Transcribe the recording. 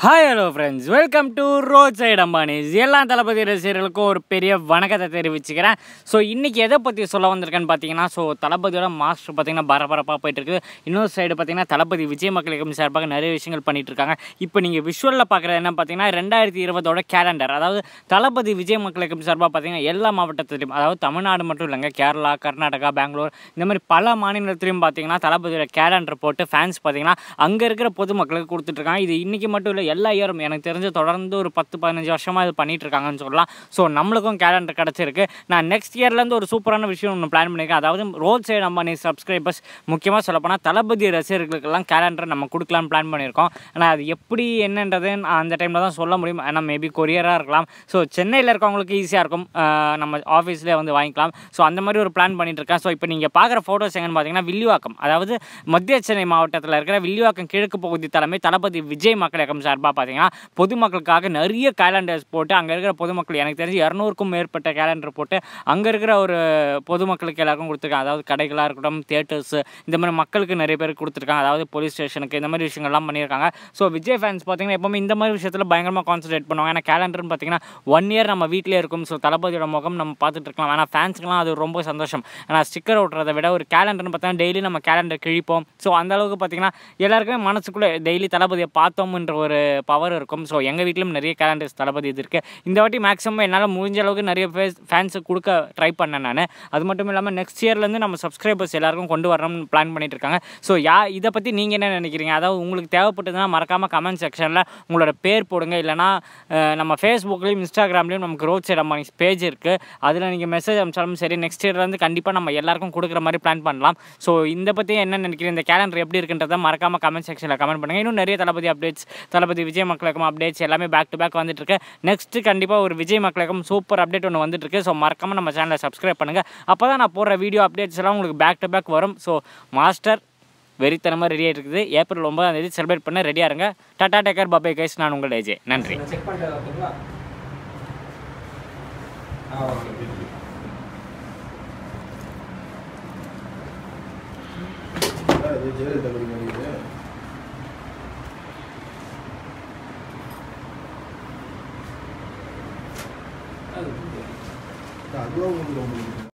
Hi hello friends welcome to road side Ambanis எல்லா தளபதி ரசிகர்களுக்கும் ஒரு பெரிய வணக்கத்தை தெரிவிச்சுக்கிறேன் ஸோ இன்றைக்கி எதை பற்றி சொல்ல வந்திருக்கேன்னு பார்த்தீங்கன்னா ஸோ தளபதியோட மாஸ்டர் பார்த்தீங்கன்னா பரபரப்பாக போயிட்டு இருக்குது இன்னொரு சைடு பார்த்தீங்கன்னா தளபதி விஜய் மக்கள் இயக்கம் சார்பாக நிறைய விஷயங்கள் பண்ணிட்டு இருக்காங்க இப்போ நீங்கள் விஷுவலில் பார்க்குறது என்ன பார்த்தீங்கன்னா ரெண்டாயிரத்தி இருபதோட கேலண்டர் அதாவது தளபதி விஜய் மக்கள் இயக்கம் சார்பாக பார்த்தீங்கன்னா எல்லா மாவட்டத்திலையும் அதாவது தமிழ்நாடு மட்டும் இல்லைங்க கேரளா கர்நாடகா பெங்களூர் இந்த மாதிரி பல மாநிலத்திலையும் பார்த்தீங்கன்னா தளபதியோட கேலண்டர் போட்டு ஃபேன்ஸ் பார்த்தீங்கன்னா அங்கே இருக்கிற பொதுமக்களுக்கு கொடுத்துட்ருக்காங்க இது இன்றைக்கி மட்டும் இல்லை எல்லா இயரும் எனக்கு தெரிஞ்சு தொடர்ந்து ஒரு பத்து பதினஞ்சு வருஷமாக இது பண்ணிட்டு இருக்காங்கன்னு சொல்லலாம் ஸோ நம்மளுக்கும் கேலண்டர் கிடச்சிருக்கு நான் நெக்ஸ்ட் இயர்லேருந்து ஒரு சூப்பரான விஷயம் ஒன்று பிளான் பண்ணியிருக்கேன் அதாவது ரோட் சைடு அம்பானி சப்ஸ்கிரைபர்ஸ் முக்கியமாக சொல்லப்போனால் தளபதி ரசிகர்களுக்கெல்லாம் கேலண்டர் நம்ம கொடுக்கலாம்னு பிளான் பண்ணியிருக்கோம் ஆனால் அது எப்படி என்னன்றது நான் அந்த டைமில் தான் சொல்ல முடியும் ஆனால் மேபி கொரியராக இருக்கலாம் ஸோ சென்னையில் இருக்கவங்களுக்கு ஈஸியாக இருக்கும் ஆஹ் நம்ம ஆஃபீஸ்லேயே வந்து வாங்கிக்கலாம் ஸோ அந்த மாதிரி ஒரு பிளான் பண்ணிட்டு இருக்கேன் ஸோ இப்போ நீங்கள் பார்க்குற ஃபோட்டோஸ் எங்கன்னு பார்த்தீங்கன்னா வில்லிவாக்கம் அதாவது மத்திய சென்னை மாவட்டத்தில் இருக்கிற வில்லிவாக்கம் கிழக்கு பகுதி தலைமை தளபதி விஜய் மக்கள் இயக்கம் சார்பாக பார்த்தீங்கன்னா பொதுமக்களுக்காக நிறைய கேலண்டர்ஸ் போட்டு அங்கே இருக்கிற பொதுமக்கள் எனக்கு தெரிஞ்சு இரநூறுக்கும் மேற்பட்ட கேலண்டர் போட்டு அங்கே இருக்கிற ஒரு பொதுமக்களுக்கு எல்லாருக்கும் கொடுத்துருக்காங்க அதாவது கடைகளாக இருக்கட்டும் தியேட்டர்ஸ் இந்த மாதிரி மக்களுக்கு நிறைய பேருக்கு கொடுத்துருக்காங்க அதாவது போலீஸ் ஸ்டேஷனுக்கு இந்த மாதிரி விஷயங்கள்லாம் பண்ணியிருக்காங்க ஸோ விஜய் ஃபேன்ஸ் பார்த்தீங்கன்னா எப்பவுமே இந்த மாதிரி விஷயத்தில் பயங்கரமாக கான்சன்ட்ரேட் பண்ணுவாங்க ஏன்னா கேலண்டர்னு பார்த்தீங்கன்னா ஒன் இயர் நம்ம வீட்டிலே இருக்கும் ஸோ தளபதியோட முகம் நம்ம பார்த்துட்டு இருக்கலாம் ஆனால் ஃபேன்ஸ்க்குலாம் அது ரொம்ப சந்தோஷம் ஆனால் ஸ்டிக்கர் ஓட்டுறதை விட ஒரு கேலண்டர்னு பார்த்தீங்கன்னா டெய்லி நம்ம கேலண்டர் கிழிப்போம் ஸோ அந்த அளவுக்கு பார்த்தீங்கன்னா எல்லாருக்குமே மனசுக்குள்ளே டெய்லி தளபதியை பார்த்தோம்ன்ற ஒரு பவர் இருக்கும் ஸோ எங்கள் வீட்டிலும் நிறைய கேலண்டர்ஸ் தளபதி இது இருக்குது இந்த வாட்டி மேக்ஸிமம் என்னால் முடிஞ்ச அளவுக்கு நிறைய ஃபேஸ் ஃபேன்ஸுக்கு கொடுக்க ட்ரை பண்ணேன் நான் அது மட்டும் இல்லாமல் நெக்ஸ்ட் இயர்லேருந்து நம்ம சப்ஸ்கிரைபர்ஸ் எல்லாருக்கும் கொண்டு வரணும்னு பிளான் பண்ணிட்டு இருக்காங்க ஸோ யா இதை பற்றி நீங்கள் என்ன நினைக்கிறீங்க அதாவது உங்களுக்கு தேவைப்பட்டதுன்னா மறக்காமல் கமெண்ட் செக்ஷனில் உங்களோட பேர் போடுங்க இல்லைனா அஹ், நம்ம ஃபேஸ்புக்லேயும் இன்ஸ்டாகிராம்லேயும் நமக்கு ரோட் சைட் அம்மா பேஜ் இருக்குது அதில் நீங்கள் மெசேஜ் அனுப்பிச்சாலும் சரி நெக்ஸ்ட் இயர்லேருந்து கண்டிப்பாக நம்ம எல்லாருக்கும் கொடுக்குற மாதிரி பிளான் பண்ணலாம் ஸோ இந்த பற்றி என்ன நினைக்கிறீங்க இந்த கேலண்டர் எப்படி இருக்குன்றதை மறக்காமல் கமெண்ட் செக்ஷனில் கமெண்ட் பண்ணுங்கள் இன்னும் நிறைய தளபதி அப்டேட்ஸ் தளபதி விஜய் மக்களுக்கும் அப்டேட்ஸ் எல்லாமே பேக் டு பேக் வந்துட்டு இருக்கு நெக்ஸ்ட் கண்டிப்பாக ஒரு விஜய் மக்களுக்கும் சூப்பர் அப்டேட் ஒன்று வந்துட்டு இருக்கு ஸோ மறக்காமல் நம்ம சேனலை சப்ஸ்கிரைப் பண்ணுங்கள் அப்போ தான் நான் போடுற வீடியோ அப்டேட்ஸ் எல்லாம் உங்களுக்கு பேக் டு பேக் வரும் ஸோ மாஸ்டர் வெறித்தனமாக ரெடியாக இருக்குது ஏப்ரல் ஒன்பதாம் தேதி செலிப்ரேட் பண்ண ரெடியாக இருங்க டாடா டேக்கர் பபே கைஸ் நான் உங்கள் ஏஜே நன்றி செக் பண்ணிட்டு வரட்டுங்களா ஆ ஓகே அது ஜெயலலிதா படி மாதிரி அதுவும் உங்களுக்கு ரொம்ப பிடிக்கும்.